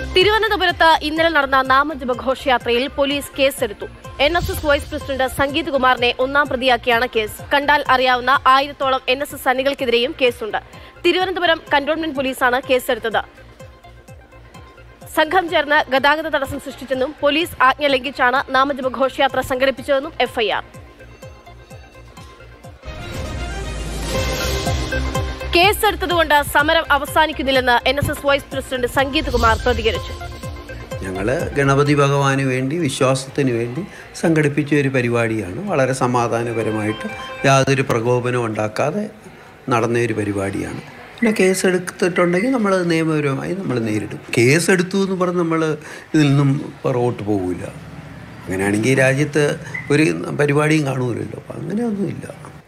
തിരുവനന്തപുരത്ത് ഇന്നലെ നടന്ന നാമജപ ഘോഷയാത്രയിൽ പോലീസ് കേസെടുത്തു N S S vice president Sangeeth കുമാറിനെ ഒന്നാം പ്രതിയാക്കിയാണ് കേസ് കണ്ടാൽ അറിയാവുന്ന ആയിരത്തോളം എൻ എസ് എസ് സന്നികൾക്കെതിരെയും കേസുണ്ട് തിരുവനന്തപുരം കന്റോൺമെന്റ് പോലീസാണ് കേസെടുത്തത് സംഘം ചേർന്ന് ഗതാഗത തടസ്സം സൃഷ്ടിച്ചെന്നും പോലീസ് ആജ്ഞ ലംഘിച്ചാണ് നാമജപ ഘോഷയാത്ര സംഘടിപ്പിച്ചതെന്നും എഫ്ഐആർ കേസെടുത്തതുകൊണ്ട് സമരം അവസാനിക്കുന്നില്ലെന്ന് N S S vice president Sangeeth Kumar പ്രതികരിച്ചു ഞങ്ങൾ ഗണപതി ഭഗവാന് വേണ്ടി വിശ്വാസത്തിന് വേണ്ടി സംഘടിപ്പിച്ച ഒരു പരിപാടിയാണ് വളരെ സമാധാനപരമായിട്ട് യാതൊരു പ്രകോപനവും ഉണ്ടാക്കാതെ നടന്ന ഒരു പരിപാടിയാണ് പിന്നെ കേസ് എടുത്തിട്ടുണ്ടെങ്കിൽ നമ്മൾ നിയമപരമായി നമ്മൾ നേരിടും കേസ് എടുത്തു എന്ന് പറഞ്ഞ് നമ്മൾ ഇതിൽ നിന്നും പുറകോട്ട് പോകില്ല അങ്ങനെയാണെങ്കിൽ ഈ രാജ്യത്ത് ഒരു പരിപാടിയും കാണൂലല്ലോ അപ്പം അങ്ങനെയൊന്നുമില്ല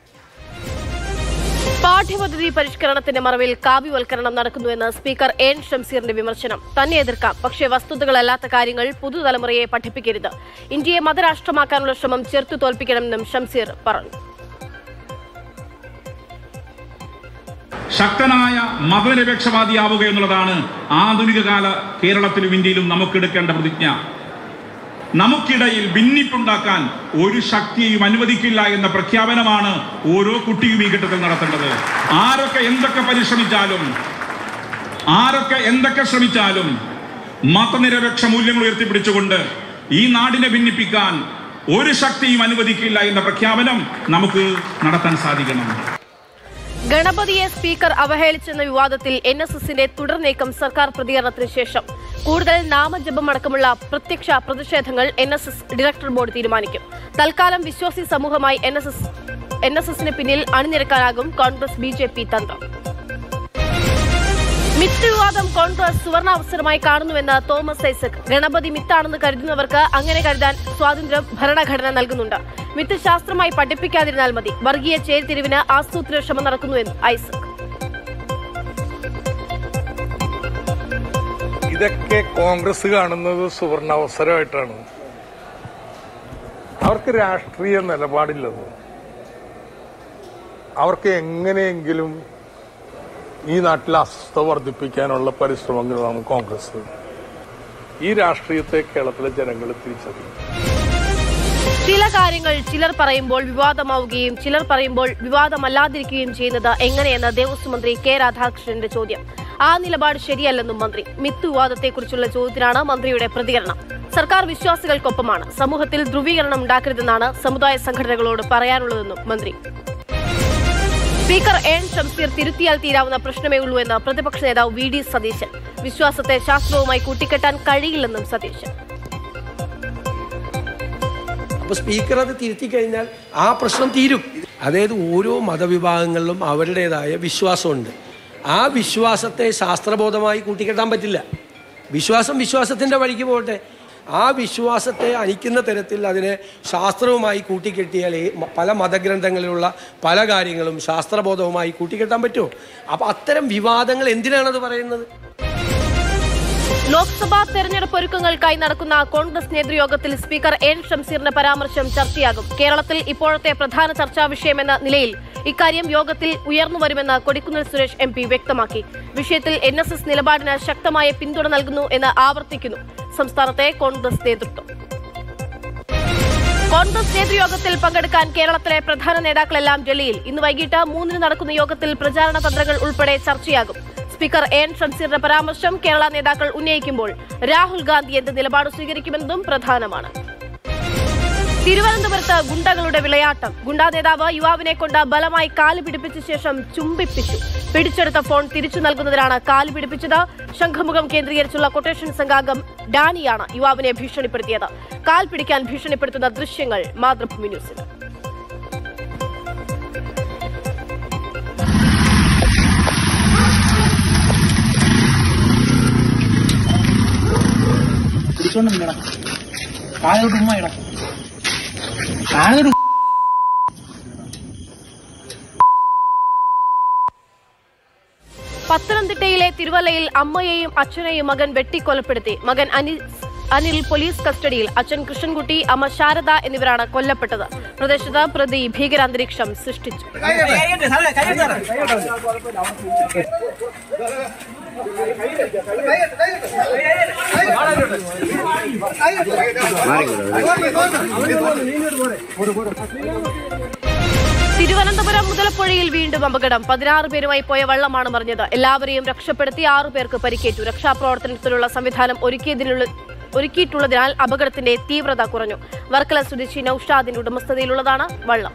പാഠ്യപദ്ധതി പരിഷ്കരണത്തിന്റെ മറവിൽ കാവ്യവൽക്കരണം നടക്കുന്നുവെന്ന് സ്പീക്കർ എൻ ഷംസീറിന്റെ വിമർശനം തന്നെ എതിർക്കാം പക്ഷേ വസ്തുതകളല്ലാത്ത കാര്യങ്ങൾ പുതുതലമുറയെ പഠിപ്പിക്കരുത് ഇന്ത്യയെ മതരാഷ്ട്രമാക്കാനുള്ള ശ്രമം ചെറുത്തു തോൽപ്പിക്കണമെന്നും ഷംസീർ പറഞ്ഞു ശക്തനായ മതനിരപേക്ഷവാദിയാവുക എന്നുള്ളതാണ് ആധുനിക കാല കേരളത്തിലും ഇന്ത്യയിലും നമുക്കെടുക്കേണ്ട പ്രതിജ്ഞ നമുക്കിടയിൽ ഭിന്നിപ്പുണ്ടാക്കാൻ ഒരു ശക്തിയെയും അനുവദിക്കില്ല എന്ന പ്രഖ്യാപനമാണ് ഓരോ കുട്ടിയും ഈ ഘട്ടത്തിൽ നടത്തേണ്ടത് ആരൊക്കെ എന്തൊക്കെ പരിശ്രമിച്ചാലും ആരൊക്കെ എന്തൊക്കെ ശ്രമിച്ചാലും മതനിരപേക്ഷ മൂല്യങ്ങൾ ഉയർത്തിപ്പിടിച്ചുകൊണ്ട് ഈ നാടിനെ ഭിന്നിപ്പിക്കാൻ ഒരു ശക്തിയും അനുവദിക്കില്ല എന്ന പ്രഖ്യാപനം നമുക്ക് നടത്താൻ സാധിക്കണം ഗണപതിയെ സ്പീക്കർ അവഹേളിച്ചെന്ന വിവാദത്തിൽ എൻ എസ് എസിന്റെ തുടർ നീക്കം സർക്കാർ പ്രതികരണത്തിന് ശേഷം കൂടുതൽ നാമജപം അടക്കമുള്ള പ്രത്യക്ഷ പ്രതിഷേധങ്ങൾ N S S director board തീരുമാനിക്കും തൽക്കാലം വിശ്വാസി സമൂഹമായി N S S N S എസിന് പിന്നിൽ അണിനിരക്കാനാകും കോൺഗ്രസ് ബി ജെ പി തന്ത്രം മിത്ത് വിവാദം കോൺഗ്രസ് സുവർണാവസരമായി കാണുന്നുവെന്ന് തോമസ് ഐസക് ഗണപതി മിത്താണെന്ന് കരുതുന്നവർക്ക് അങ്ങനെ കരുതാൻ സ്വാതന്ത്ര്യം ഭരണഘടന നൽകുന്നുണ്ട് മിത്ത് ശാസ്ത്രമായി പഠിപ്പിക്കാതിരുന്നാൽ മതി വർഗീയ ചേരിതിരിവിന് ആസൂത്രണ ശ്രമം നടക്കുന്നുവെന്ന് ഐസക് ഇതൊക്കെ കോൺഗ്രസ് കാണുന്നത് സുവർണാവസരമായിട്ടാണ് അവർക്ക് രാഷ്ട്രീയ നിലപാടില്ലത് അവർക്ക് എങ്ങനെയെങ്കിലും ഈ നാട്ടിൽ അസ്വസ്ഥ വർദ്ധിപ്പിക്കാനുള്ള പരിശ്രമങ്ങളാണ് കോൺഗ്രസ് ഈ രാഷ്ട്രീയത്തെ കേരളത്തിലെ ജനങ്ങൾ തിരിച്ചറിയും ചില കാര്യങ്ങൾ ചിലർ പറയുമ്പോൾ വിവാദമാവുകയും ചിലർ പറയുമ്പോൾ വിവാദമല്ലാതിരിക്കുകയും ചെയ്യുന്നത് എങ്ങനെയെന്ന് ദേവസ്വം മന്ത്രി കെ രാധാകൃഷ്ണന്റെ ചോദ്യം ആ നിലപാട് ശരിയല്ലെന്നും മന്ത്രി മിത്ത് വിവാദത്തെക്കുറിച്ചുള്ള ചോദ്യത്തിനാണ് മന്ത്രിയുടെ പ്രതികരണം സർക്കാർ വിശ്വാസികൾക്കൊപ്പമാണ് സമൂഹത്തിൽ ധ്രുവീകരണം ഉണ്ടാക്കരുതെന്നാണ് സമുദായ സംഘടനകളോട് പറയാനുള്ളതെന്നും മന്ത്രി സ്പീക്കർ എൻ ഷംസീർ തിരുത്തിയാൽ തീരാവുന്ന പ്രശ്നമേ ഉള്ളൂ എന്ന് പ്രതിപക്ഷ നേതാവ് വി ഡി സതീശൻ വിശ്വാസത്തെ ശാസ്ത്രവുമായി കൂട്ടിക്കെട്ടാൻ കഴിയില്ലെന്നും സതീശൻ അപ്പോൾ സ്പീക്കർ അത് തിരുത്തി കഴിഞ്ഞാൽ ആ പ്രശ്നം തീരും അതായത് ഓരോ മതവിഭാഗങ്ങളിലും അവരുടേതായ വിശ്വാസമുണ്ട് ആ വിശ്വാസത്തെ ശാസ്ത്രബോധമായി കൂട്ടിക്കെട്ടാൻ പറ്റില്ല വിശ്വാസം വിശ്വാസത്തിൻ്റെ വഴിക്ക് പോകട്ടെ ആ വിശ്വാസത്തെ അനിക്കുന്ന തരത്തിൽ അതിനെ ശാസ്ത്രവുമായി കൂട്ടിക്കെട്ടിയാൽ ഈ മ- പല മതഗ്രന്ഥങ്ങളിലുള്ള പല കാര്യങ്ങളും ശാസ്ത്രബോധവുമായി കൂട്ടിക്കെട്ടാൻ പറ്റുമോ അപ്പോൾ അത്തരം വിവാദങ്ങൾ എന്തിനാണത് പറയുന്നത് ലോക്സഭാ തെരഞ്ഞെടുപ്പ് ഒരുക്കങ്ങൾക്കായി നടക്കുന്ന കോൺഗ്രസ് നേതൃയോഗത്തിൽ സ്പീക്കർ എൻ ഷംസീറിന്റെ പരാമർശം ചർച്ചയാകും കേരളത്തിൽ ഇപ്പോഴത്തെ പ്രധാന ചർച്ചാ വിഷയമെന്ന നിലയിൽ ഇക്കാര്യം യോഗത്തിൽ ഉയർന്നുവരുമെന്ന് കൊടിക്കുന്നിൽ സുരേഷ് എം പി വ്യക്തമാക്കി വിഷയത്തിൽ എൻ എസ് എസ് നിലപാടിന് ശക്തമായ പിന്തുണ നൽകുന്നു എന്ന് ആവർത്തിക്കുന്നു സംസ്ഥാനത്തെ കോൺഗ്രസ് നേതൃത്വം കോൺഗ്രസ് നേതൃയോഗത്തിൽ പങ്കെടുക്കാൻ കേരളത്തിലെ പ്രധാന നേതാക്കളെല്ലാം ഡൽഹിയിൽ ഇന്ന് വൈകിട്ട് മൂന്നിന് നടക്കുന്ന യോഗത്തിൽ പ്രചാരണ തന്ത്രങ്ങൾ ഉൾപ്പെടെ ചർച്ചയാകും സ്പീക്കർ എൻ ഷംസീറിന്റെ പരാമർശം കേരള നേതാക്കൾ ഉന്നയിക്കുമ്പോൾ രാഹുൽ ഗാന്ധി എന്ത് നിലപാട് സ്വീകരിക്കുമെന്നതും പ്രധാനമാണ് തിരുവനന്തപുരത്ത് ഗുണ്ടകളുടെ വിളയാട്ടം ഗുണ്ടാ നേതാവ് യുവാവിനെ കൊണ്ട് ബലമായി കാല് പിടിപ്പിച്ച ശേഷം ചുംബിപ്പിച്ചു പിടിച്ചെടുത്ത ഫോൺ തിരിച്ചു നൽകുന്നതിനാണ് കാല് പിടിപ്പിച്ചത് ശംഖുമുഖം കേന്ദ്രീകരിച്ചുള്ള കൊട്ടേഷൻ സംഘാംഗം ഡാനിയാണ് യുവാവിനെ ഭീഷണിപ്പെടുത്തിയത് കാൽ പിടിക്കാൻ ഭീഷണിപ്പെടുത്തുന്ന ദൃശ്യങ്ങൾ മാതൃഭൂമി ന്യൂസിൽ പിടിച്ചോണ്ട് നിന്നടാ കാലോട്ട് ഉമ്മ ഇടാ കാലോട്ട് പത്തനംതിട്ടയിലെ തിരുവല്ലയിൽ അമ്മയെയും അച്ഛനെയും മകൻ വെട്ടിക്കൊലപ്പെടുത്തി മകൻ അനിൽ അനിൽ പോലീസ് കസ്റ്റഡിയിൽ അച്ഛൻ കൃഷ്ണൻകുട്ടി അമ്മ ശാരദ എന്നിവരാണ് കൊല്ലപ്പെട്ടത് പ്രദേശത്ത് പ്രതി ഭീകരാന്തരീക്ഷം സൃഷ്ടിച്ചു കൈ തിരുവനന്തപുരം മുതലപ്പുഴയിൽ വീണ്ടും അപകടം പതിനാറ് പേരുമായി പോയ വള്ളമാണ് മറിഞ്ഞത് എല്ലാവരെയും രക്ഷപ്പെടുത്തി ആറു പേർക്ക് പരിക്കേറ്റു രക്ഷാപ്രവർത്തനത്തിനുള്ള സംവിധാനം ഒരുക്കിയതിനുള്ള ഒരുക്കിയിട്ടുള്ളതിനാൽ അപകടത്തിന്റെ തീവ്രത കുറഞ്ഞു വർക്കല സ്വദേശി നൌഷാദിന്റെ ഉടമസ്ഥതയിലുള്ളതാണ് വള്ളം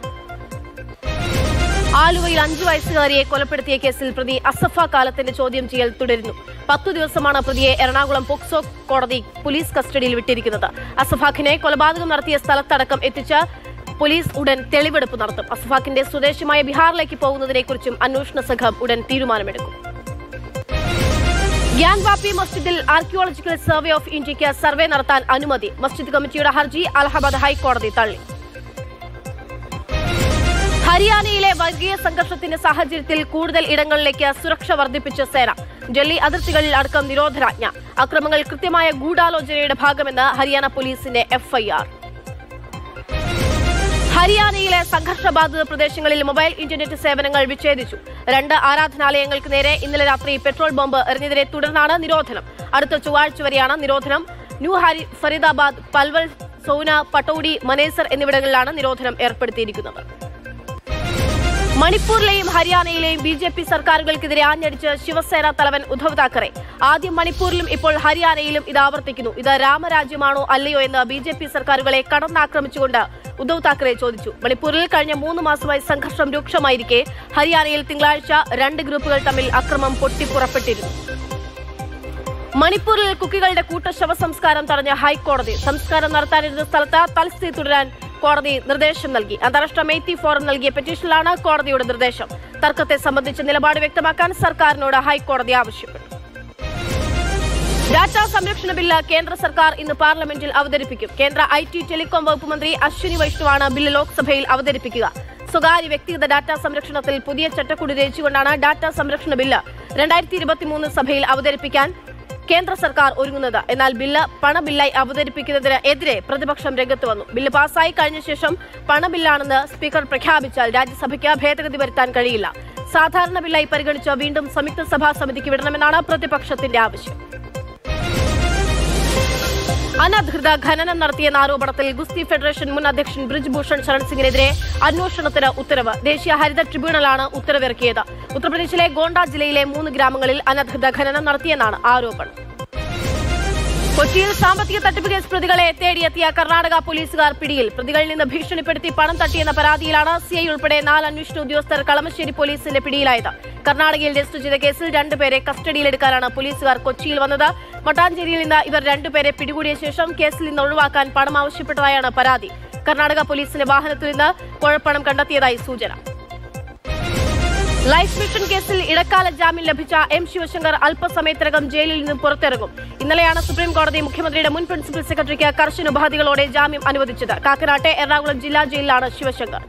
ആലുവയിൽ അഞ്ചു വയസ്സുകാരിയെ കൊലപ്പെടുത്തിയ കേസിൽ പ്രതി അസഫ കാലത്തിന്റെ ചോദ്യം ചെയ്യൽ തുടരുന്നു പത്തു ദിവസമാണ് പ്രതിയെ എറണാകുളം പോക്സോ കോടതി പോലീസ് കസ്റ്റഡിയിൽ വിട്ടിരിക്കുന്നത് അസഫാഖിനെ കൊലപാതകം നടത്തിയ സ്ഥലത്തടക്കം എത്തിച്ച് പോലീസ് ഉടൻ തെളിവെടുപ്പ് നടത്തും അസഫാഖിന്റെ സ്വദേശമായ ബീഹാറിലേക്ക് പോകുന്നതിനെക്കുറിച്ചും അന്വേഷണ സംഘം ഉടൻ തീരുമാനമെടുക്കും ഗ്യാൻവാപ്പി മസ്ജിദിൽ ആർക്കിയോളജിക്കൽ സർവേ ഓഫ് ഇന്ത്യയ്ക്ക് സർവേ നടത്താൻ അനുമതി മസ്ജിദ് കമ്മിറ്റിയുടെ ഹർജി അലഹബാദ് ഹൈക്കോടതി തള്ളി ഹരിയാനയിലെ വർഗീയ സംഘർഷത്തിന്റെ സാഹചര്യത്തിൽ കൂടുതൽ ഇടങ്ങളിലേക്ക് സുരക്ഷ വർദ്ധിപ്പിച്ച സേന ഡൽഹി അതിർത്തികളിൽ അടക്കം നിരോധനാജ്ഞ അക്രമങ്ങൾ കൃത്യമായ ഗൂഢാലോചനയുടെ ഭാഗമെന്ന് ഹരിയാന പോലീസിന്റെ എഫ്ഐആർ ഹരിയാനയിലെ സംഘർഷബാധിത പ്രദേശങ്ങളിൽ മൊബൈൽ ഇന്റർനെറ്റ് സേവനങ്ങൾ വിച്ഛേദിച്ചു രണ്ട് ആരാധനാലയങ്ങൾക്ക് നേരെ ഇന്നലെ രാത്രി പെട്രോൾ ബോംബ് എറിഞ്ഞതിനെ തുടർന്നാണ് നിരോധനം അടുത്ത ചൊവ്വാഴ്ച വരെയാണ് നിരോധനം ന്യൂ ഹരി ഫരീദാബാദ് പൽവൽ സോന പട്ടൌഡി മനേസർ എന്നിവിടങ്ങളിലാണ് നിരോധനം ഏർപ്പെടുത്തിയിരിക്കുന്നത് മണിപ്പൂരിലെയും ഹരിയാനയിലെയും ബി ജെ പി സർക്കാരുകൾക്കെതിരെ ആഞ്ഞടിച്ച് ശിവസേന തലവൻ ഉദ്ധവ് താക്കറെ ആദ്യം മണിപ്പൂരിലും ഇപ്പോൾ ഹരിയാനയിലും ഇത് ആവർത്തിക്കുന്നു ഇത് രാമരാജ്യമാണോ അല്ലയോ എന്ന് ബി ജെ പി സർക്കാരുകളെ കടന്നാക്രമിച്ചുകൊണ്ട് ഉദ്ധവ് താക്കറെ ചോദിച്ചു മണിപ്പൂരിൽ കഴിഞ്ഞ മൂന്ന് മാസമായി സംഘർഷം രൂക്ഷമായിരിക്കെ ഹരിയാനയിൽ തിങ്കളാഴ്ച രണ്ട് ഗ്രൂപ്പുകൾ തമ്മിൽ അക്രമം പൊട്ടിപ്പുറപ്പെട്ടിരുന്നു മണിപ്പൂരിൽ കുക്കികളുടെ കൂട്ട ശവസംസ്കാരം തടഞ്ഞ ഹൈക്കോടതി സംസ്കാരം നടത്താനിരുന്ന സ്ഥലത്ത് തൽസ്ഥിതി തുടരാൻ കോടതി നിർദ്ദേശം നൽകി അന്താരാഷ്ട്ര മെയ്ത്തി ഫോറം നൽകിയ പെറ്റീഷനിലാണ് കോടതിയുടെ നിർദ്ദേശം തർക്കത്തെ സംബന്ധിച്ച് നിലപാട് വ്യക്തമാക്കാൻ സർക്കാരിനോട് ഹൈക്കോടതി ആവശ്യപ്പെട്ടു ഡാറ്റാ സംരക്ഷണ ബില്ല് കേന്ദ്ര സർക്കാർ ഇന്ന് പാർലമെന്റിൽ അവതരിപ്പിക്കും കേന്ദ്ര ഐ ടി ടെലികോം വകുപ്പ് മന്ത്രി അശ്വിനി വൈഷ്ണവാണ് ബില്ല് ലോക്സഭയിൽ അവതരിപ്പിക്കുക സ്വകാര്യ വ്യക്തിഗത ഡാറ്റാ സംരക്ഷണത്തിൽ പുതിയ ചട്ടക്കൂട് രചിച്ചുകൊണ്ടാണ് ഡാറ്റാ സംരക്ഷണ ബില്ല് രണ്ടായിരത്തി ഇരുപത്തിമൂന്ന് സഭയിൽ അവതരിപ്പിക്കാൻ കേന്ദ്ര സർക്കാർ ഒരുങ്ങുന്നത് എന്നാൽ ബില്ല് പണബില്ലായി അവതരിപ്പിക്കുന്നതിന് എതിരെ പ്രതിപക്ഷം രംഗത്ത് വന്നു ബില്ല് പാസായി കഴിഞ്ഞ ശേഷം പണബില്ലാണെന്ന് സ്പീക്കർ പ്രഖ്യാപിച്ചാൽ രാജ്യസഭയ്ക്ക് ഭേദഗതി വരുത്താൻ കഴിയില്ല സാധാരണ ബില്ലായി പരിഗണിച്ച് വീണ്ടും സംയുക്ത സഭാ സമിതിക്ക് വിടണമെന്നാണ് പ്രതിപക്ഷത്തിന്റെ ആവശ്യം അനധികൃത ഖനനം നടത്തിയെന്ന ആരോപണത്തിൽ ഗുസ്തി ഫെഡറേഷൻ മുൻ അധ്യക്ഷൻ ബ്രിജ്ഭൂഷൺ ശരൺ സിംഗിനെതിരെ അന്വേഷണത്തിന് ഉത്തരവ് ദേശീയ ഹരിത ട്രിബ്യൂണലാണ് ഉത്തരവിറക്കിയത് ഉത്തർപ്രദേശിലെ ഗോണ്ട ജില്ലയിലെ മൂന്ന് ഗ്രാമങ്ങളിൽ അനധികൃത ഖനനം നടത്തിയെന്നാണ് ആരോപണം കൊച്ചിയിൽ സാമ്പത്തിക തട്ടിപ്പ് കേസ് പ്രതികളെ തേടിയെത്തിയ കർണാടക പോലീസുകാർ പിടിയിൽ പ്രതികളിൽ നിന്ന് ഭീഷണിപ്പെടുത്തി പണം തട്ടിയെന്ന പരാതിയിലാണ് സിഐ ഉൾപ്പെടെ നാല് അന്വേഷണ ഉദ്യോഗസ്ഥർ കളമശ്ശേരി പോലീസിന്റെ പിടിയിലായത് കർണാടകയിൽ രജിസ്റ്റർ ചെയ്ത കേസിൽ രണ്ടുപേരെ കസ്റ്റഡിയിലെടുക്കാനാണ് പോലീസുകാർ കൊച്ചിയിൽ വന്നത് മട്ടാഞ്ചേരിയിൽ നിന്ന് ഇവർ രണ്ടുപേരെ പിടികൂടിയ ശേഷം കേസിൽ നിന്ന് ഒഴിവാക്കാൻ പണം ആവശ്യപ്പെട്ടതായാണ് പരാതി കർണാടക പോലീസിന്റെ വാഹനത്തിൽ നിന്ന് കുഴപ്പണം കണ്ടെത്തിയതായി സൂചന ലൈഫ് മിഷൻ കേസിൽ ഇടക്കാല ജാമ്യം ലഭിച്ച എം ശിവശങ്കർ അല്പസമയത്തിനകം ജയിലിൽ നിന്നും പുറത്തിറങ്ങും ഇന്നലെയാണ് സുപ്രീം കോടതി മുഖ്യമന്ത്രിയുടെ മുൻ പ്രിൻസിപ്പൽ സെക്രട്ടറിക്ക് കർശന ഉപാധികളോടെ ജാമ്യം അനുവദിച്ചത് കാക്കനാട്ടെ എറണാകുളം ജില്ലാ ജയിലിലാണ് ശിവശങ്കർ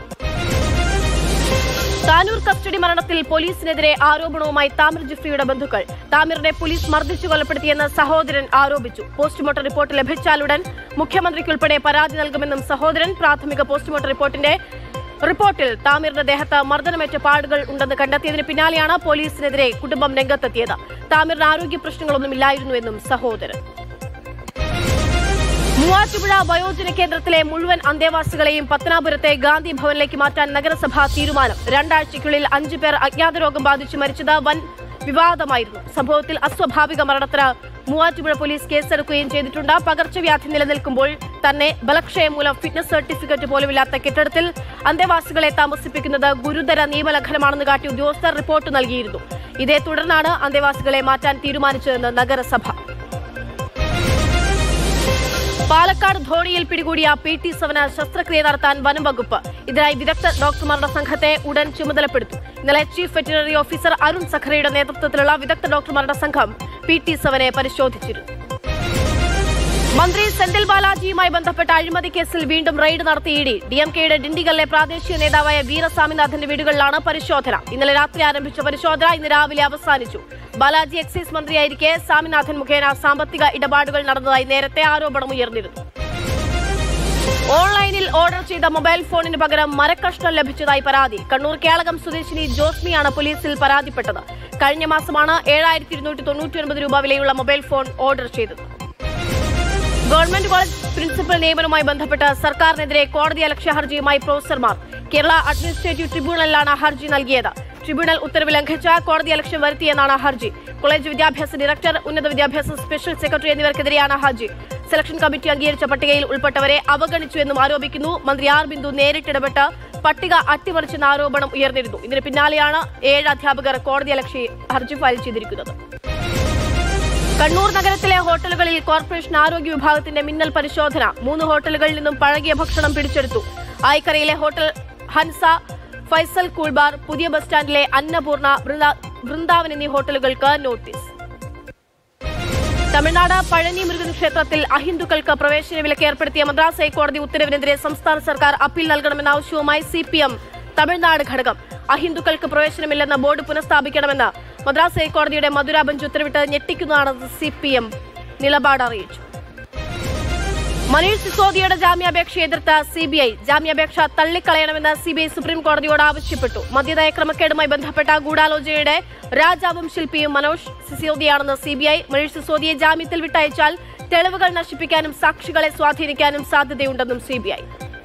താനൂർ കസ്റ്റഡി മരണത്തിൽ പോലീസിനെതിരെ ആരോപണവുമായി താമിർ ജിഫ്രിയുടെ ബന്ധുക്കൾ താമിറിനെ പോലീസ് മർദ്ദിച്ചു കൊലപ്പെടുത്തിയെന്ന് സഹോദരൻ ആരോപിച്ചു പോസ്റ്റ്മോർട്ടം റിപ്പോർട്ട് ലഭിച്ചാലുടൻ മുഖ്യമന്ത്രിക്കുൾപ്പെടെ പരാതി നൽകുമെന്നും സഹോദരൻ പ്രാഥമിക പോസ്റ്റ്മോർട്ടം റിപ്പോർട്ടിന്റെ റിപ്പോർട്ടിൽ താമിറിന്റെ ദേഹത്ത് മർദ്ദനമേറ്റ പാടുകൾ ഉണ്ടെന്ന് കണ്ടെത്തിയതിന് പിന്നാലെയാണ് പോലീസിനെതിരെ കുടുംബം രംഗത്തെത്തിയത് താമിറിന് ആരോഗ്യ പ്രശ്നങ്ങളൊന്നുമില്ലായിരുന്നുവെന്നും സഹോദരൻ മൂവാറ്റുപുഴ വയോജന കേന്ദ്രത്തിലെ മുഴുവൻ അന്തേവാസികളെയും പത്തനാപുരത്തെ ഗാന്ധി ഭവനിലേക്ക് മാറ്റാൻ നഗരസഭ തീരുമാനം രണ്ടാഴ്ചയ്ക്കുള്ളിൽ അഞ്ചു പേർ അജ്ഞാത രോഗം ബാധിച്ച് മരിച്ചത് വൻ വിവാദമായിരുന്നു സംഭവത്തിൽ അസ്വാഭാവിക മരണത്തിന് മൂവാറ്റുപുഴ പോലീസ് കേസെടുക്കുകയും ചെയ്തിട്ടുണ്ട് പകർച്ചവ്യാധി നിലനിൽക്കുമ്പോൾ തന്നെ ബലക്ഷയം മൂലം ഫിറ്റ്നസ് സർട്ടിഫിക്കറ്റ് പോലുമില്ലാത്ത കെട്ടിടത്തിൽ അന്തേവാസികളെ താമസിപ്പിക്കുന്നത് ഗുരുതര നിയമലംഘനമാണെന്ന് കാട്ടി ഉദ്യോഗസ്ഥർ റിപ്പോർട്ട് നൽകിയിരുന്നു ഇതേ തുടർന്നാണ് അന്തേവാസികളെ മാറ്റാൻ തീരുമാനിച്ചതെന്ന് നഗരസഭ പാലക്കാട് ധോണിയിൽ പിടികൂടിയ പി ടി സെവന് ശസ്ത്രക്രിയ നടത്താൻ വനം വകുപ്പ് ഇതിനായി വിദഗ്ധ ഡോക്ടർമാരുടെ സംഘത്തെ ഉടൻ ചുമതലപ്പെടുത്തും ഇന്നലെ ചീഫ് വെറ്റിനറി ഓഫീസർ അരുൺ സഖറയുടെ നേതൃത്വത്തിലുള്ള വിദഗ്ധ ഡോക്ടർമാരുടെ സംഘം പി ടി സെവനെ പരിശോധിച്ചിരുന്നു മന്ത്രി സെന്തിൽ ബാലാജിയുമായി ബന്ധപ്പെട്ട അഴിമതി കേസിൽ വീണ്ടും റെയ്ഡ് നടത്തി ഇ ഡി ഡി എം കെയുടെ ഡിണ്ടിഗലിലെ പ്രാദേശിക നേതാവായ വീരസ്വാമിനാഥന്റെ വീടുകളിലാണ് പരിശോധന ഇന്നലെ രാത്രി ആരംഭിച്ച പരിശോധന ഇന്ന് രാവിലെ അവസാനിച്ചു ബാലാജി എക്സൈസ് മന്ത്രിയായിരിക്കെ സ്വാമിനാഥൻ മുഖേന സാമ്പത്തിക ഇടപാടുകൾ നടന്നതായി നേരത്തെ ആരോപണമുയർന്നിരുന്നു ഓൺലൈനിൽ ഓർഡർ ചെയ്ത മൊബൈൽ ഫോണിന് പകരം മരക്കഷ്ണം ലഭിച്ചതായി പരാതി കണ്ണൂർ കേളകം സ്വദേശിനി ജോസ്മിയാണ് പോലീസിൽ പരാതിപ്പെട്ടത് കഴിഞ്ഞ മാസമാണ് ഏഴായിരത്തി ഇരുന്നൂറ്റി തൊണ്ണൂറ്റി ഒൻപത് രൂപ വിലയുള്ള മൊബൈൽ ഫോൺ ഓർഡർ ചെയ്തത് ഗവൺമെന്റ് കോളേജ് പ്രിൻസിപ്പൽ നിയമനവുമായി ബന്ധപ്പെട്ട് സർക്കാരിനെതിരെ കോടതി അലക്ഷ്യ ഹർജിയുമായി പ്രൊഫസർമാർ കേരള അഡ്മിനിസ്ട്രേറ്റീവ് ട്രിബ്യൂണലിലാണ് ഹർജി നൽകിയത് ട്രിബ്യൂണൽ ഉത്തരവ് ലംഘിച്ച കോടതി അലക്ഷ്യം വരുത്തിയെന്നാണ് ഹർജി കോളേജ് വിദ്യാഭ്യാസ ഡയറക്ടർ ഉന്നത വിദ്യാഭ്യാസ സ്പെഷ്യൽ സെക്രട്ടറി എന്നിവർക്കെതിരെയാണ് ഹർജി സെലക്ഷൻ കമ്മിറ്റി അംഗീകരിച്ച പട്ടികയിൽ ഉൾപ്പെട്ടവരെ അവഗണിച്ചുവെന്നും ആരോപിക്കുന്നു മന്ത്രി ആർ ബിന്ദു നേരിട്ടിടപെട്ട് പട്ടിക അട്ടിമറിച്ചെന്ന ആരോപണം ഉയർന്നിരുന്നു ഇതിന് പിന്നാലെയാണ് ഏഴ് അധ്യാപകർ കോടതി അലക്ഷ്യ ഹർജി ഫയൽ ചെയ്തിരിക്കുന്നത് കണ്ണൂർ നഗരത്തിലെ ഹോട്ടലുകളിൽ കോർപ്പറേഷൻ ആരോഗ്യ വിഭാഗത്തിന്റെ മിന്നൽ പരിശോധന മൂന്ന് ഹോട്ടലുകളിൽ നിന്നും പഴകിയ ഭക്ഷണം പിടിച്ചെടുത്തു ആയിക്കരയിലെ ഹോട്ടൽ ഹൻസ ഫൈസൽ കൂൾബാർ പുതിയ ബസ് സ്റ്റാൻഡിലെ അന്നപൂർണ വൃന്ദ- വൃന്ദാവൻ എന്നീ ഹോട്ടലുകൾക്ക് നോട്ടീസ് തമിഴ്നാട് പഴനി മുരുകൻ ക്ഷേത്രത്തിൽ അഹിന്ദുക്കൾക്ക് പ്രവേശന വിലക്ക് ഏർപ്പെടുത്തിയ മദ്രാസ് ഹൈക്കോടതി ഉത്തരവിനെതിരെ സംസ്ഥാന സർക്കാർ അപ്പീൽ നൽകണമെന്ന ആവശ്യവുമായി സി പി എം തമിഴ്നാട് ഘടകം അഹിന്ദുക്കൾക്ക് പ്രവേശനമില്ലെന്ന ബോർഡ് പുനഃസ്ഥാപിക്കണമെന്ന് മദ്രാസ് ഹൈക്കോടതിയുടെ മധുര ബെഞ്ച് ഉത്തരവിട്ട് ഞെട്ടിക്കുന്നതാണെന്ന് സി പി എം നിലപാട് അറിയിച്ചു മനീഷ് സിസോദിയുടെ ജാമ്യാപേക്ഷ എതിർത്ത സിബിഐ ജാമ്യാപേക്ഷ തള്ളിക്കളയണമെന്ന് സിബിഐ സുപ്രീം കോടതിയോട് ആവശ്യപ്പെട്ടു മദ്യനയ ക്രമക്കേടുമായി ബന്ധപ്പെട്ട ഗൂഢാലോചനയുടെ രാജാവും ശില്പിയും മനോജ് സിസോദിയാണെന്ന് സിബിഐ മനീഷ് സിസോദിയെ ജാമ്യത്തിൽ വിട്ടയച്ചാൽ തെളിവുകൾ നശിപ്പിക്കാനും സാക്ഷികളെ സ്വാധീനിക്കാനും സാധ്യതയുണ്ടെന്നും സിബിഐ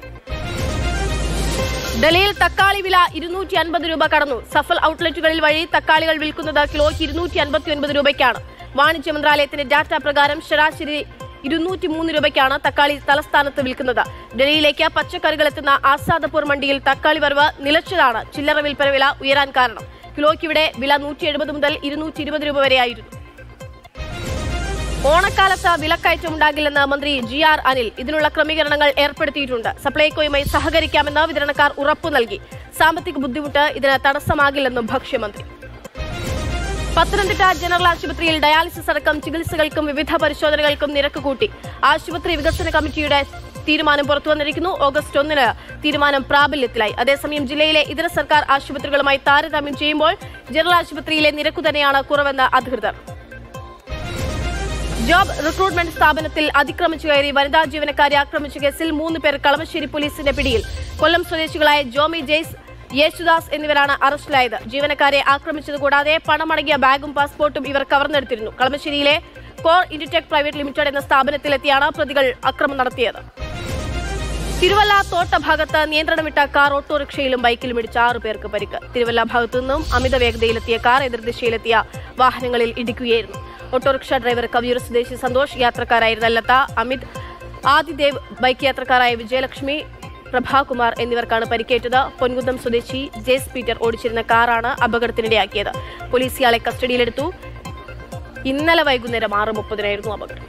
ഡൽഹിയിൽ തക്കാളി വില ഇരുന്നൂറ്റി അൻപത് രൂപ കടന്നു സഫൽ ഔട്ട്ലെറ്റുകളിൽ വഴി തക്കാളികൾ വിൽക്കുന്നത് കിലോയ്ക്ക് ഇരുന്നൂറ്റി അൻപത്തി ഒൻപത് രൂപയ്ക്കാണ് വാണിജ്യ മന്ത്രാലയത്തിന്റെ ഡാറ്റ പ്രകാരം ശരാശരി ഇരുന്നൂറ്റി മൂന്ന് രൂപയ്ക്കാണ് തക്കാളി തലസ്ഥാനത്ത് വിൽക്കുന്നത് ഡൽഹിയിലേക്ക് പച്ചക്കറികൾ എത്തുന്ന ആസാദപൂർ മണ്ടിയിൽ തക്കാളി വരവ് നിലച്ചതാണ് ചില്ലറ വിൽപ്പന വില ഉയരാൻ കാരണം കിലോയ്ക്ക് ഇവിടെ വില നൂറ്റി എഴുപത് മുതൽ ഇരുന്നൂറ്റി ഇരുപത് രൂപ വരെയായിരുന്നു ഓണക്കാലത്ത് വിലക്കയറ്റം ഉണ്ടാകില്ലെന്ന് മന്ത്രി ജി ആർ അനിൽ ഇതിനുള്ള ക്രമീകരണങ്ങൾ ഏർപ്പെടുത്തിയിട്ടുണ്ട് സപ്ലൈകോയുമായി സഹകരിക്കാമെന്ന് വിതരണക്കാർ ഉറപ്പു നൽകി സാമ്പത്തിക ബുദ്ധിമുട്ട് ഇതിന് തടസ്സമാകില്ലെന്നും ഭക്ഷ്യമന്ത്രി പത്തനംതിട്ട ജനറൽ ആശുപത്രിയിൽ ഡയാലിസിസ് അടക്കം ചികിത്സകൾക്കും വിവിധ പരിശോധനകൾക്കും നിരക്ക് കൂട്ടി ആശുപത്രി വികസന കമ്മിറ്റിയുടെ തീരുമാനം പുറത്തുവന്നിരിക്കുന്നു ഓഗസ്റ്റ് ഒന്നിന് തീരുമാനം പ്രാബല്യത്തിലായി അതേസമയം ജില്ലയിലെ ഇതര സർക്കാർ ആശുപത്രികളുമായി താരതമ്യം ചെയ്യുമ്പോൾ ജനറൽ ആശുപത്രിയിലെ നിരക്കു തന്നെയാണ് കുറവെന്ന് അധികൃതർ ജോബ് റിക്രൂട്ട്മെന്റ് സ്ഥാപനത്തിൽ അതിക്രമിച്ചു കയറി വനിതാ ജീവനക്കാരെ ആക്രമിച്ച കേസിൽ മൂന്ന് പേർ കളമശ്ശേരി പോലീസിന്റെ പിടിയിൽ കൊല്ലം സ്വദേശികളായ ജോമി ജെയ്സ് യേശുദാസ് എന്നിവരാണ് അറസ്റ്റിലായത് ജീവനക്കാരെ ആക്രമിച്ചത് കൂടാതെ പണമടങ്ങിയ ബാഗും പാസ്പോർട്ടും ഇവർ കവർന്നെടുത്തിരുന്നു കളമശ്ശേരിയിലെ കോർ ഇൻഡിടെക് പ്രൈവറ്റ് ലിമിറ്റഡ് എന്ന സ്ഥാപനത്തിലെത്തിയാണ് പ്രതികൾ അക്രമം നടത്തിയത് തിരുവല്ല തോട്ട ഭാഗത്ത് നിയന്ത്രണം വിട്ട കാർ ഓട്ടോറിക്ഷയിലും ബൈക്കിലും ഇടിച്ച ആറു പേർക്ക് പരിക്ക് തിരുവല്ല ഭാഗത്തു നിന്നും അമിത വേഗതയിലെത്തിയ കാർ എതിർദിശയിലെത്തിയ വാഹനങ്ങളിൽ ഇടിക്കുകയായിരുന്നു ഓട്ടോറിക്ഷ ഡ്രൈവർ കവിയൂർ സ്വദേശി സന്തോഷ് യാത്രക്കാരായിരുന്ന ലത അമിത് ആദിദേവ് ബൈക്ക് യാത്രക്കാരായ വിജയലക്ഷ്മി പ്രഭാകുമാർ എന്നിവർക്കാണ് പരിക്കേറ്റത് പൊൻകുന്നം സ്വദേശി ജേസ് പീറ്റർ ഓടിച്ചിരുന്ന കാറാണ് അപകടത്തിനിടയാക്കിയത് പോലീസ് ഇയാളെ കസ്റ്റഡിയിലെടുത്തു ഇന്നലെ വൈകുന്നേരം ആറ് മുപ്പതിനായിരുന്നു അപകടം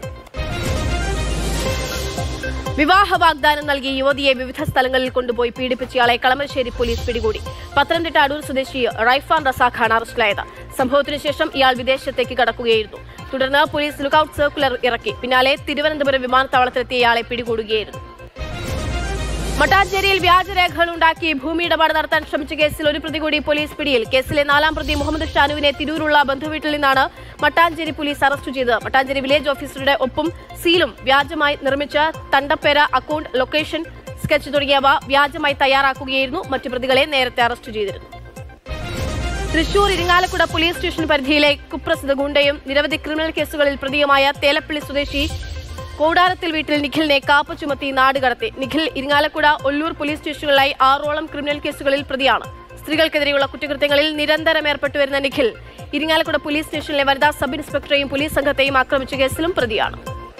വിവാഹ വാഗ്ദാനം നൽകി യുവതിയെ വിവിധ സ്ഥലങ്ങളിൽ കൊണ്ടുപോയി പീഡിപ്പിച്ചയാളെ കളമശ്ശേരി പോലീസ് പിടികൂടി പത്തനംതിട്ട അടൂർ സ്വദേശി റൈഫാൻ റസാഖാണ് അറസ്റ്റിലായത് സംഭവത്തിനു ശേഷം ഇയാൾ വിദേശത്തേക്ക് കടക്കുകയായിരുന്നു തുടർന്ന് പോലീസ് ലുക്കൌട്ട് സർക്കുലർ ഇറക്കി പിന്നാലെ തിരുവനന്തപുരം വിമാനത്താവളത്തിലെത്തിയ ഇയാളെ പിടികൂടുകയായിരുന്നു മട്ടാഞ്ചേരിയിൽ വ്യാജരേഖകൾ ഉണ്ടാക്കി ഭൂമി ഇടപാട് നടത്താൻ ശ്രമിച്ച കേസിൽ ഒരു പ്രതി കൂടി പോലീസ് പിടിയിൽ കേസിലെ നാലാം പ്രതി മുഹമ്മദ് ഷാനുവിനെ തിരൂരുള്ള ബന്ധുവീട്ടിൽ നിന്നാണ് മട്ടാഞ്ചേരി പോലീസ് അറസ്റ്റ് ചെയ്തത് മട്ടാഞ്ചേരി വില്ലേജ് ഓഫീസറുടെ ഒപ്പം സീലും വ്യാജമായി നിർമ്മിച്ച തണ്ടപ്പേര അക്കൗണ്ട് ലൊക്കേഷൻ സ്കെച്ച് തുടങ്ങിയവ വ്യാജമായി തയ്യാറാക്കുകയായിരുന്നു മറ്റു പ്രതികളെ നേരത്തെ അറസ്റ്റ് ചെയ്തിരുന്നു തൃശൂർ ഇരിങ്ങാലക്കുട പോലീസ് സ്റ്റേഷൻ പരിധിയിലെ കുപ്രസിദ്ധ ഗുണ്ടയും നിരവധി ക്രിമിനൽ കേസുകളിൽ പ്രതിയുമായ തേലപ്പള്ളി സ്വദേശി കൂടാരത്തിൽ വീട്ടിൽ നിഖിലിനെ കാപ്പ ചുമത്തി നാട് കടത്തി നിഖിൽ ഇരിങ്ങാലക്കുട ഒല്ലൂർ പോലീസ് സ്റ്റേഷനുകളിലായി ആറോളം ക്രിമിനൽ കേസുകളിൽ പ്രതിയാണ് സ്ത്രീകൾക്കെതിരെയുള്ള കുറ്റകൃത്യങ്ങളിൽ നിരന്തരം ഏർപ്പെട്ടുവരുന്ന നിഖിൽ ഇരിങ്ങാലക്കുട പോലീസ് സ്റ്റേഷനിലെ വനിതാ സബ് ഇൻസ്പെക്ടറെയും പോലീസ് സംഘത്തെയും ആക്രമിച്ച കേസിലും പ്രതിയാണ്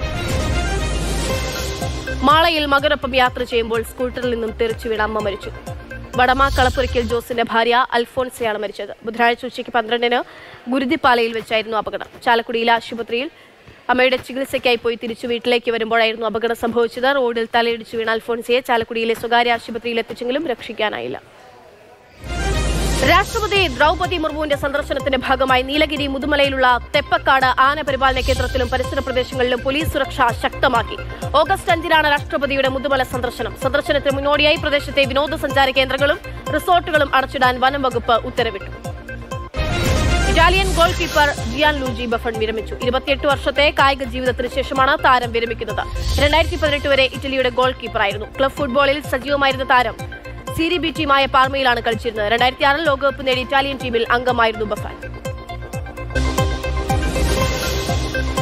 മാളയിൽ മകനൊപ്പം യാത്ര ചെയ്യുമ്പോൾ സ്കൂട്ടറിൽ നിന്നും തെറിച്ചു വീണ അമ്മ മരിച്ചു വടമ കളപ്പുരയ്ക്കൽ ജോസിന്റെ ഭാര്യ അൽഫോൺസയാണ് മരിച്ചത് ബുധനാഴ്ച ഉച്ചയ്ക്ക് പന്ത്രണ്ടിന് ഗുരുതിപ്പാലയിൽ വെച്ചായിരുന്നു അപകടം ചാലക്കുടിയിലെ ആശുപത്രിയിൽ അമ്മയുടെ ചികിത്സയ്ക്കായി പോയി തിരിച്ചു വീട്ടിലേക്ക് വരുമ്പോഴായിരുന്നു അപകടം സംഭവിച്ചത് റോഡിൽ തലയിടിച്ചു വീണ അൽഫോൺസിയെ ചാലക്കുടിയിലെ സ്വകാര്യ ആശുപത്രിയിൽ എത്തിച്ചെങ്കിലും രക്ഷിക്കാനായില്ല രാഷ്ട്രപതി ദ്രൗപതി മുർമുവിന്റെ സന്ദർശനത്തിന്റെ ഭാഗമായി നീലഗിരി മുതുമലയിലുള്ള തെപ്പക്കാട് ആന പരിപാലന കേന്ദ്രത്തിലും പരിസര പ്രദേശങ്ങളിലും പോലീസ് സുരക്ഷ ശക്തമാക്കി ഓഗസ്റ്റ് അഞ്ചിനാണ് രാഷ്ട്രപതിയുടെ മുതുമല സന്ദർശനം സന്ദർശനത്തിന് മുന്നോടിയായി പ്രദേശത്തെ വിനോദസഞ്ചാര കേന്ദ്രങ്ങളും റിസോർട്ടുകളും അടച്ചിടാൻ വനം വകുപ്പ് ഉത്തരവിട്ടു Italian goalkeeper Gianluigi Buffon വിരമിച്ചു ഇരുപത്തിയെട്ട് വർഷത്തെ കായിക ജീവിതത്തിന് ശേഷമാണ് താരം വിരമിക്കുന്നത് രണ്ടായിരത്തി പതിനെട്ട് വരെ ഇറ്റലിയുടെ ഗോൾ കീപ്പറായിരുന്നു ക്ലബ് ഫുട്ബോളിൽ സജീവമായിരുന്ന താരം സീരി ബി ടീമായ പാർമയിലാണ് കളിച്ചിരുന്നത് രണ്ടായിരത്തി ആറിൽ ലോകകപ്പ് നേടിയ ഇറ്റാലിയൻ ടീമിൽ അംഗമായിരുന്നു ബഫാൻ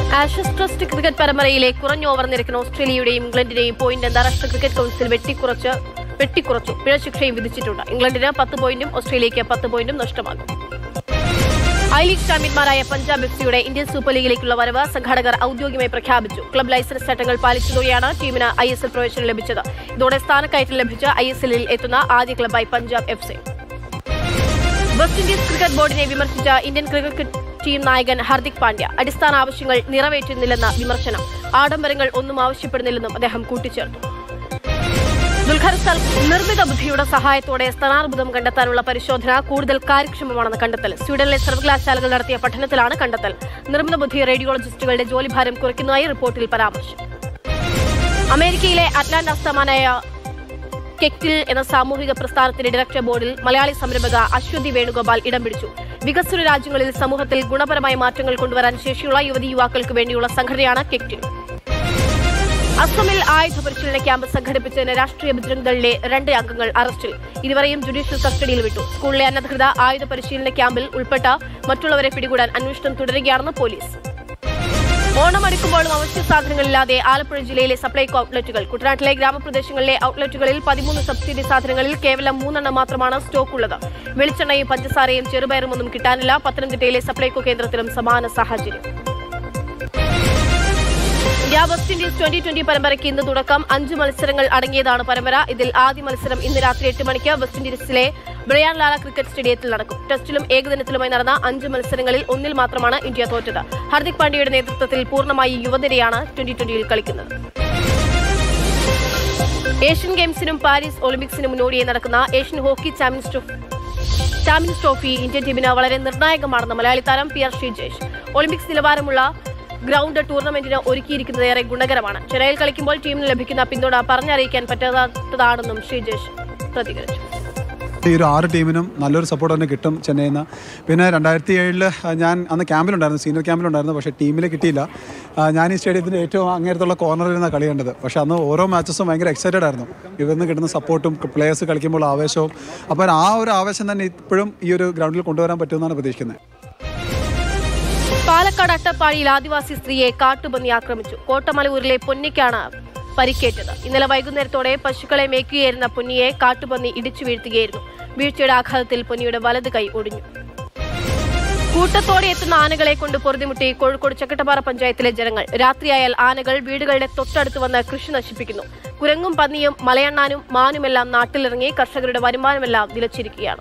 ആഷസ് ട്രസ്റ്റ് ക്രിക്കറ്റ് പരമ്പരയിലെ കുറഞ്ഞ ഓവർ നിരക്കുന്ന ഓസ്ട്രേലിയയുടെയും ഇംഗ്ലണ്ടിന്റെയും പോയിന്റ് അന്താരാഷ്ട്ര ക്രിക്കറ്റ് കൌൺസിൽ വെട്ടിക്കുറച്ച് വെട്ടിക്കുറച്ചു പിഴശിക്ഷയും വിധിച്ചിട്ടുണ്ട് ഇംഗ്ലണ്ടിന് പത്ത് പോയിന്റും ഓസ്ട്രേലിയയ്ക്ക് പത്ത് പോയിന്റും നഷ്ടമാകും ഐ ലീഗ് ചാമ്പ്യന്മാരായ പഞ്ചാബ് എഫ് സിയുടെ ഇന്ത്യൻ സൂപ്പർ ലീഗിലേക്കുള്ള വരവ് സംഘാടകർ ഔദ്യോഗികമായി പ്രഖ്യാപിച്ചു ക്ലബ് ലൈസൻസ് ചട്ടങ്ങൾ പാലിച്ചതോടെയാണ് ടീമിന് ഐ എസ് എൽ പ്രവേശനം ലഭിച്ചത് ഇതോടെ സ്ഥാനക്കയറ്റം ലഭിച്ച ഐ എസ് എല്ലിൽ എത്തുന്ന ആദ്യ ക്ലബായി Punjab F C West Indies cricket ബോർഡിനെ വിമർശിച്ച ഇന്ത്യൻ ക്രിക്കറ്റ് ടീം നായകൻ ഹർദിക് പാണ്ഡ്യ അടിസ്ഥാന ആവശ്യങ്ങൾ നിറവേറ്റുന്നില്ലെന്ന വിമർശനം ആഡംബരങ്ങൾ ഒന്നും ആവശ്യപ്പെടുന്നില്ലെന്നും അദ്ദേഹം കൂട്ടിച്ചേർത്തു ദുൽഖർ സൽ നിർമ്മിത ബുദ്ധിയുടെ സഹായത്തോടെ സ്ഥാനാർബുദം കണ്ടെത്താനുള്ള പരിശോധന കൂടുതൽ കാര്യക്ഷമമാണെന്ന് കണ്ടെത്തൽ സ്വീഡനിലെ സർവകലാശാലകൾ നടത്തിയ പഠനത്തിലാണ് കണ്ടെത്തൽ നിർമ്മിത ബുദ്ധി റേഡിയോളജിസ്റ്റുകളുടെ ജോലിഭാരം കുറയ്ക്കുന്നതായി റിപ്പോർട്ടിൽ പരാമർശം അമേരിക്കയിലെ അറ്റ്ലാന്റ ആസ്ഥാനമായ കെക്റ്റിൽ എന്ന സാമൂഹിക പ്രസ്ഥാനത്തിന്റെ ഡയറക്ടർ ബോർഡിൽ മലയാളി സംരംഭക അശ്വതി വേണുഗോപാൽ ഇടം പിടിച്ചു വികസ്വര രാജ്യങ്ങളിൽ സമൂഹത്തിൽ ഗുണപരമായ മാറ്റങ്ങൾ കൊണ്ടുവരാൻ ശേഷിയുള്ള യുവതി യുവാക്കൾക്ക് വേണ്ടിയുള്ള സംഘടനയാണ് കെക്റ്റിൽ അസമിൽ ആയുധ പരിശീലന ക്യാമ്പ് സംഘടിപ്പിച്ചതിന് രാഷ്ട്രീയ ബജരംഗ് ദളിലെ രണ്ട് അംഗങ്ങൾ അറസ്റ്റിൽ ഇരുവരെയും ജുഡീഷ്യൽ കസ്റ്റഡിയിൽ വിട്ടു സ്കൂളിലെ അനധികൃത ആയുധ പരിശീലന ക്യാമ്പിൽ ഉൾപ്പെട്ട മറ്റുള്ളവരെ പിടികൂടാൻ അന്വേഷണം തുടരുകയാണെന്ന് പോലീസ് ഓണം അടുക്കുമ്പോഴും അവശ്യ സാധനങ്ങളില്ലാതെ ആലപ്പുഴ ജില്ലയിലെ സപ്ലൈകോ ഔട്ട്ലെറ്റുകൾ കുട്ടനാട്ടിലെ ഗ്രാമപ്രദേശങ്ങളിലെ ഔട്ട്ലെറ്റുകളിൽ പതിമൂന്ന് സബ്സിഡി സാധനങ്ങളിൽ കേവലം മൂന്നെണ്ണം മാത്രമാണ് സ്റ്റോക്ക് ഉള്ളത് വെളിച്ചെണ്ണയും പഞ്ചസാരയും ചെറുപയറും ഒന്നും കിട്ടാനില്ല പത്തനംതിട്ടയിലെ സപ്ലൈകോ കേന്ദ്രത്തിലും സമാന സാഹചര്യം India West Indies twenty twenty പരമ്പരയ്ക്ക് ഇന്ന് തുടക്കം അഞ്ച് മത്സരങ്ങൾ അടങ്ങിയതാണ് പരമ്പര ഇതിൽ ആദ്യ മത്സരം ഇന്ന് രാത്രി എട്ട് മണിക്ക് വെസ്റ്റ് ഇൻഡീസിലെ ബ്രയാൻ ലാല ക്രിക്കറ്റ് സ്റ്റേഡിയത്തിൽ നടക്കും ടെസ്റ്റിലും ഏകദിനത്തിലുമായി നടന്ന അഞ്ച് മത്സരങ്ങളിൽ ഒന്നിൽ മാത്രമാണ് ഇന്ത്യ തോറ്റത് ഹർദിക് പാണ്ഡ്യയുടെ നേതൃത്വത്തിൽ പൂർണ്ണമായി യുവതിരെയാണ് ട്വന്റി ട്വന്റിയിൽ കളിക്കുന്നത് ഏഷ്യൻ ഗെയിംസിനും പാരീസ് ഒളിമ്പിക്സിനും മുന്നോടിയായി നടക്കുന്ന Asian hockey champions trophy champions trophy Indian ടീമിന് വളരെ നിർണായകമാണെന്ന് മലയാളി താരം പി ആർ ശ്രീജേഷ് ഒളിമ്പിക്സ് നിലവാരമുള്ള ഗ്രൗണ്ട് ടൂർണമെന്റിന് ഒരുക്കിയിരിക്കുന്നത് ഏറെ ഗുണകരമാണ് ചെന്നൈയിൽ കളിക്കുമ്പോൾ ടീമിന് ലഭിക്കുന്ന പിന്തുണ പറഞ്ഞറിയിക്കാൻ പറ്റാത്തതാണെന്നും ശ്രീജേഷ് പ്രതികരിച്ചു ഈ ഒരു ആറ് ടീമിനും നല്ലൊരു സപ്പോർട്ട് തന്നെ കിട്ടും ചെന്നൈയിൽ നിന്ന് പിന്നെ രണ്ടായിരത്തി ഏഴിൽ ഞാൻ അന്ന് ക്യാമ്പിലുണ്ടായിരുന്നു സീനിയർ ക്യാമ്പിലുണ്ടായിരുന്നു പക്ഷേ ടീമിൽ കിട്ടിയില്ല ആ, ഞാൻ ഈ സ്റ്റേഡിയത്തിൻ്റെ ഏറ്റവും അങ്ങേരത്തുള്ള കോർണറിൽ നിന്നാണ് കളി കണ്ടത് പക്ഷേ അന്ന് ഓരോ മാച്ചസും ഭയങ്കര എക്സൈറ്റഡ് ആയിരുന്നു ഇവന്ന് കിട്ടുന്ന സപ്പോർട്ടും പ്ലേയേഴ്സ് കളിക്കുമ്പോൾ ആവേശവും അപ്പോൾ ആ ഒരു ആവേശം തന്നെ ഇപ്പോഴും ഈ ഒരു ഗ്രൗണ്ടിൽ കൊണ്ടുവരാൻ പറ്റുമെന്നാണ് പ്രതീക്ഷിക്കുന്നത് പാലക്കാട് അട്ടപ്പാടിയിൽ ആദിവാസി സ്ത്രീയെ കാട്ടുപന്നി ആക്രമിച്ചു കോട്ടമലൂരിലെ പൊന്നിക്കാണ് പരിക്കേറ്റത് ഇന്നലെ വൈകുന്നേരത്തോടെ പശുക്കളെ മേക്കുകയായിരുന്ന പൊന്നിയെ കാട്ടുപന്നി ഇടിച്ചു വീഴ്ത്തുകയായിരുന്നു വീഴ്ചയുടെ ആഘാതത്തിൽ പൊന്നിയുടെ വലത് കൈ ഒടിഞ്ഞു കൂട്ടത്തോടെ എത്തുന്ന ആനകളെ കൊണ്ട് പൊറുതിമുട്ടി കോഴിക്കോട് ചക്കട്ടപ്പാറ പഞ്ചായത്തിലെ ജനങ്ങൾ രാത്രിയായാൽ ആനകൾ വീടുകളുടെ തൊട്ടടുത്ത് വന്ന് കൃഷി നശിപ്പിക്കുന്നു കുരങ്ങും പന്നിയും മലയണ്ണാനും മാനുമെല്ലാം നാട്ടിലിറങ്ങി കർഷകരുടെ വരുമാനമെല്ലാം നിലച്ചിരിക്കുകയാണ്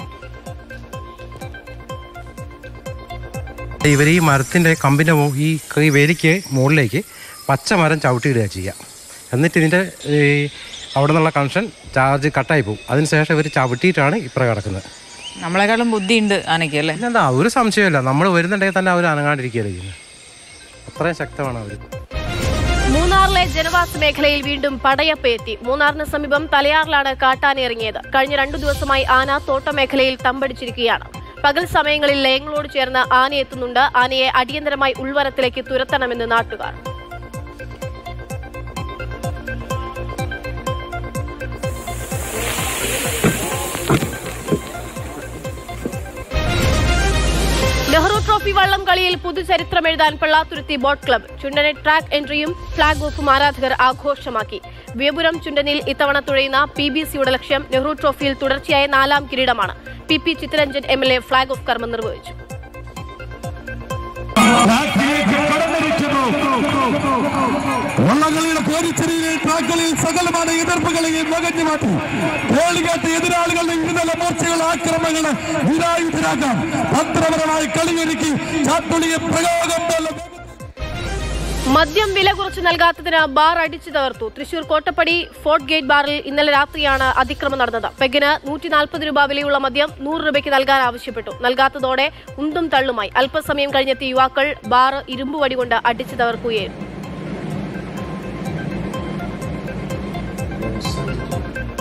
ഇവർ ഈ മരത്തിൻ്റെ കമ്പിൻ്റെ മു- ഈ ഈ വേലിക്ക് മുകളിലേക്ക് പച്ച മരം ചവിട്ടിയിടുക ചെയ്യുക എന്നിട്ട് ഇതിൻ്റെ ഈ അവിടെ നിന്നുള്ള കണക്ഷൻ ചാർജ് കട്ടായി പോകും അതിനുശേഷം ഇവർ ചവിട്ടിയിട്ടാണ് ഇപ്പുറം കിടക്കുന്നത് നമ്മളെക്കാളും ബുദ്ധിയുണ്ട് ആനയ്ക്ക് അല്ലേ പിന്നെന്താ ഒരു സംശയമില്ല നമ്മൾ വരുന്നുണ്ടെങ്കിൽ തന്നെ അവർ അനങ്ങാണ്ടിരിക്കുകയല്ലേ ചെയ്യുന്നത് അത്രയും ശക്തമാണ് അവർ മൂന്നാറിലെ ജനവാസ മേഖലയിൽ വീണ്ടും പടയപ്പ് എത്തി മൂന്നാറിന് സമീപം തലയാറിലാണ് കാട്ടാന ഇറങ്ങിയത് കഴിഞ്ഞ രണ്ടു ദിവസമായി ആന തോട്ട മേഖലയിൽ തമ്പടിച്ചിരിക്കുകയാണ് പകൽ സമയങ്ങളിൽ ലയങ്ങളോട് ചേർന്ന് ആന എത്തുന്നുണ്ട് ആനയെ അടിയന്തരമായി ഉൾവനത്തിലേക്ക് തുരത്തണമെന്ന് നാട്ടുകാർ നെഹ്റു ട്രോഫി വള്ളം കളിയിൽ പുതുചരിത്രം എഴുതാൻ പള്ളാത്തുരുത്തി ബോട്ട് ക്ലബ്ബ് ചുണ്ടനെ ട്രാക്ക് എൻട്രിയും ഫ്ളാഗ് ഓഫും ആരാധകർ ആഘോഷമാക്കി വിയപുരം ചുണ്ടനിൽ ഇത്തവണ തുഴയുന്ന പി ബി സിയുടെ ലക്ഷ്യം നെഹ്റു ട്രോഫിയിൽ തുടർച്ചയായ നാലാം കിരീടമാണ് P P Chitharanjan M L A flag off കർമ്മം നിർവഹിച്ചു വള്ളംകളിയുടെ പോരിച്ചെറിയിലെ ട്രാക്കുകളിൽ സകലമായ എതിർപ്പുകളെയും വകഞ്ഞു മാറ്റി കോളികാട്ട് എതിരാളികളുടെ ഇന്നലെ മോർച്ചകൾ ആക്രമണങ്ങളെ നിരായുധരാക്കാൻ തന്ത്രപരമായി കളിയൊരുക്കി ചാത്തുളിയെ പ്രയോഗം പോലെ മദ്യം വില കുറച്ച് നൽകാത്തതിന് ബാർ അടിച്ചു തകർത്തു തൃശൂർ കോട്ടപ്പടി ഫോർട്ട് ഗേറ്റ് ബാറിൽ ഇന്നലെ രാത്രിയാണ് അതിക്രമം നടന്നത് പെഗിന് നൂറ്റി നാൽപ്പത് രൂപ വിലയുള്ള മദ്യം നൂറ് രൂപയ്ക്ക് നൽകാൻ ആവശ്യപ്പെട്ടു നൽകാത്തതോടെ ഉന്തും തള്ളുമായി അല്പസമയം കഴിഞ്ഞെത്തിയ യുവാക്കൾ ബാർ ഇരുമ്പ് വടി കൊണ്ട് അടിച്ചു തകർക്കുകയായിരുന്നു